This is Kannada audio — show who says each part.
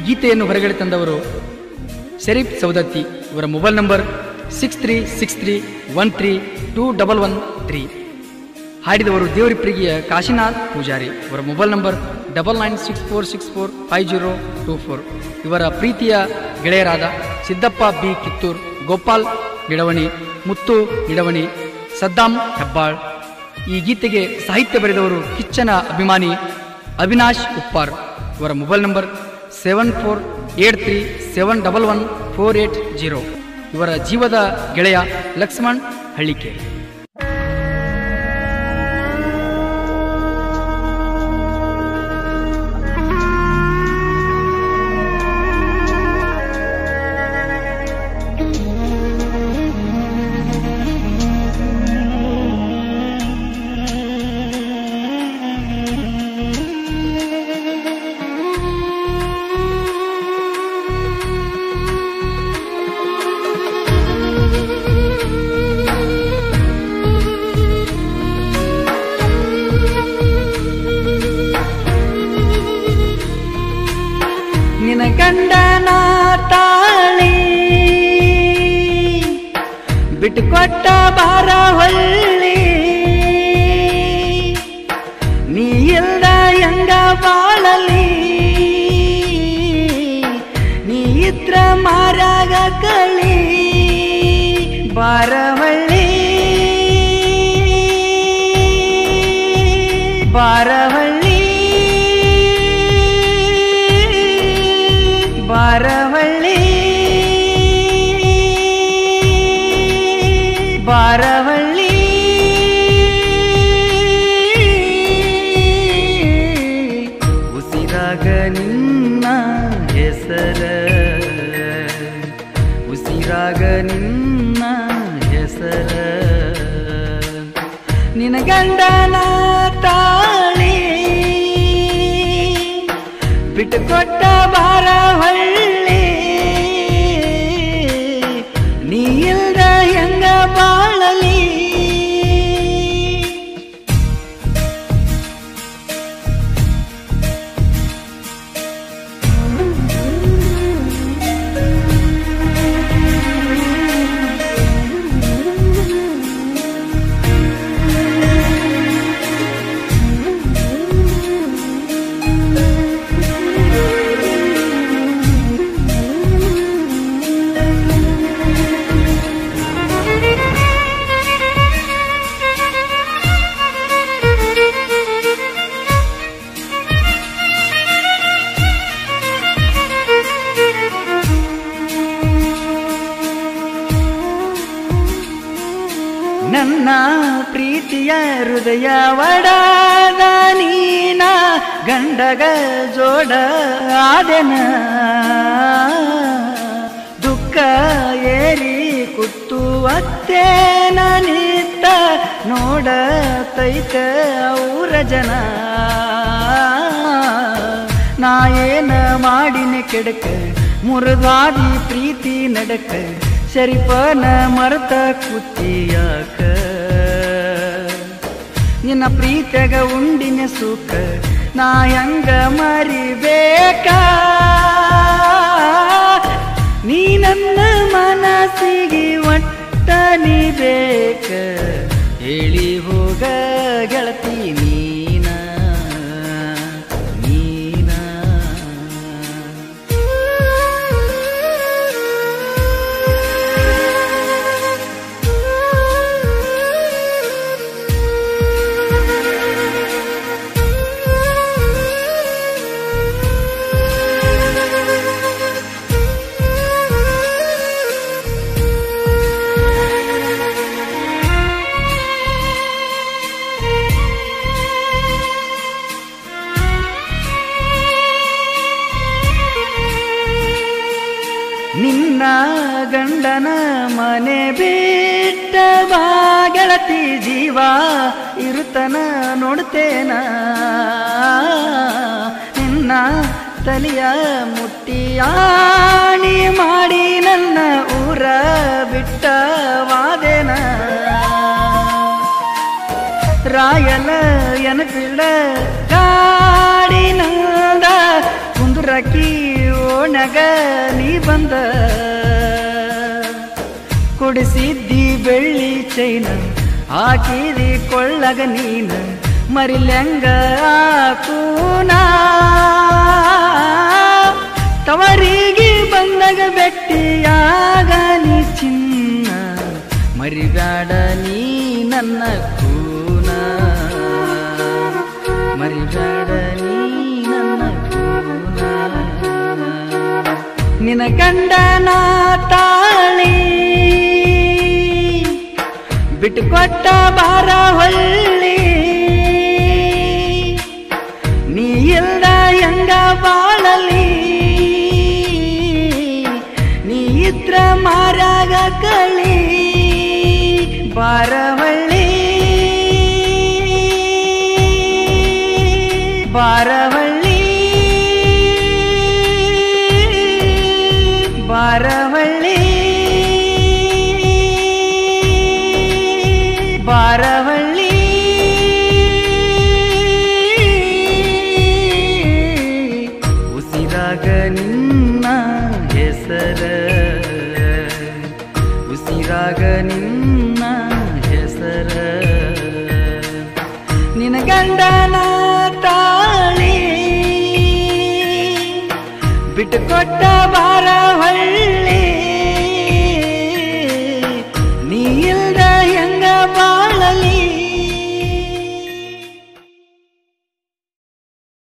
Speaker 1: ಗೀತೆಯನ್ನು ಹೊರಗಡೆ ತಂದವರು ಶರೀಫ್ ಸೌದತ್ತಿ ಇವರ mobile number six three six three one three two double one three ಹಾಡಿದವರು ದೇವರಿಪ್ರಿಗಿಯ ಕಾಶಿನಾಥ್ ಪೂಜಾರಿ ಇವರ mobile number double nine six four six four five zero two four ಇವರ ಪ್ರೀತಿಯ ಗೆಳೆಯರಾದ ಸಿದ್ದಪ್ಪ ಬಿ ಕಿತ್ತೂರ್ ಗೋಪಾಲ್ ನಿಡವಣಿ ಮುತ್ತು ನಿಡವಣಿ ಸದ್ದಾಂ ಹೆಬ್ಬಾಳ್ ಈ ಗೀತೆಗೆ ಸಾಹಿತ್ಯ ಬರೆದವರು ಕಿಚ್ಚನ ಅಭಿಮಾನಿ ಅವಿನಾಶ್ ಉಪ್ಪಾರ್ ಇವರ mobile number seven four eight three seven double one four eight zero ಇವರ ಜೀವದ ಗೆಳೆಯ ಲಕ್ಷ್ಮಣ್ ಹಳ್ಳಿಕೆ ನಿನ ಗಂಡನ ತಾಳಿ ಬಿಟ್ಟುಕೊಟ್ಟ ಬಾರ ಹೊಳ್ಳಿ ನೀ ಇಲ್ದ ಹೆಂಗ ಬಾಳಲಿ ನೀ ಇದ್ರ ಮಾರಾಗ ಕಳಿ ಬಾರವಳ್ಳಿ ಬಾರವಳ್ಳಿ ಬಾರವಳ್ಳಿ ಬಾರವಳ್ಳಿ ಉಸಿರಾಗ ನಿನ್ನ ಹೆಸರ ಉಸಿರಾಗ ನಿನ್ನ ಹೆಸರ ನಿನ ಗಂಡನ ತಾಳಿ ಬಿಟ್ಟುಕೊಟ್ಟ ಬಾರ ಹೊಳ್ಳಿ ನೀ ಇಲ್ದ ಹೆಂಗ ಬಾಳಲಿ ನನ್ನ ಪ್ರೀತಿಯ ಹೃದಯ ಒಡಾದ ನೀನ ಗಂಡಗ ಜೋಡ ಆದೆನ ದುಃಖ ಏರಿ ಕುತ್ತು ಅತ್ತೇನ ನಿತ್ತ ನೋಡ ತೈತ ಊರ ಜನ ನಾ ಏನ ಮಾಡಿನ ಕೆಡಕ ಮುರುಗಾದಿ ಪ್ರೀತಿ ನಡಕ ಶರೀಫನ ಮರತ ಕುತ್ತಿಯಾಕ ನಿನ್ನ ಪ್ರೀತಿಯಾಗ ಉಂಡಿನ ಸುಖ ನಾ ಹೆಂಗ ಮರಿಬೇಕ ನೀ ನನ್ನ ಮನಸ್ಸಿಗೆ ಒಟ್ಟ ನೀ ಬೇಕ ಹೇಳಿ ಹೋಗ ಗೆಳತಿ ನೀನ ನೀನ ನಿನ್ನ ಗಂಡನ ಮನೆ ಬಿಟ್ಟ ಬಾ ಗೆಳತಿ ಜೀವ ಇರುತನ ನೋಡ್ತೇನ ನಿನ್ನ ತಲಿಯ ಮುಟ್ಟಿಯಾಣಿ ಮಾಡಿ ನನ್ನ ಊರ ಬಿಟ್ಟ ವಾದೇನ ರಾಯನ ಎನಪಿಲ್ಲ ಗಾಡಿನಂದ ಕುಂದುರಕಿ ಓಣಗ ನೀ ಬಂದ ಕೊಡಿಸಿದ್ದಿ ಬೆಳ್ಳಿ ಚೈನ ಹಾಕಿದಿ ಕೊಳ್ಳಗ ನೀನ ಮರಿಲ್ಯಂಗ ಕೂನ ತವರಿಗೆ ಬಂದಾಗ ಬೆಟ್ಟಿಯಾಗ ನೀ ಚಿನ್ನ ಮರಿಗಾಡ ನೀ ನನ್ನ ಕೂನ ಮರಿಗಾಡ ನೀ ನನ್ನ ಕೂನ ನಿನ ಗಂಡನ ತಾಳಿ ಬಿಟ್ಟುಕೊಟ್ಟ ಬಾರ ಹೊಳ್ಳಿ ನೀ ಇಲ್ದ ಹೆಂಗ ಬಾಳಲಿ ನೀ ಇದ್ರ ಮಾರಾಗ ಕಳಿ ಬಾರವಳ್ಳಿ ಬಾರವಳ್ಳಿ ಬಾರವಳ್ಳಿ ಬಾರವಳ್ಳಿ ಉಸಿರಾಗ ನಿನ್ನ ಹೆಸರ ಉಸಿರಾಗ ನಿನ್ನ ಹೆಸರ ನಿನ ಗಂಡನ ತಾಳಿ ಬಿಟ್ಟುಕೊಟ್ಟ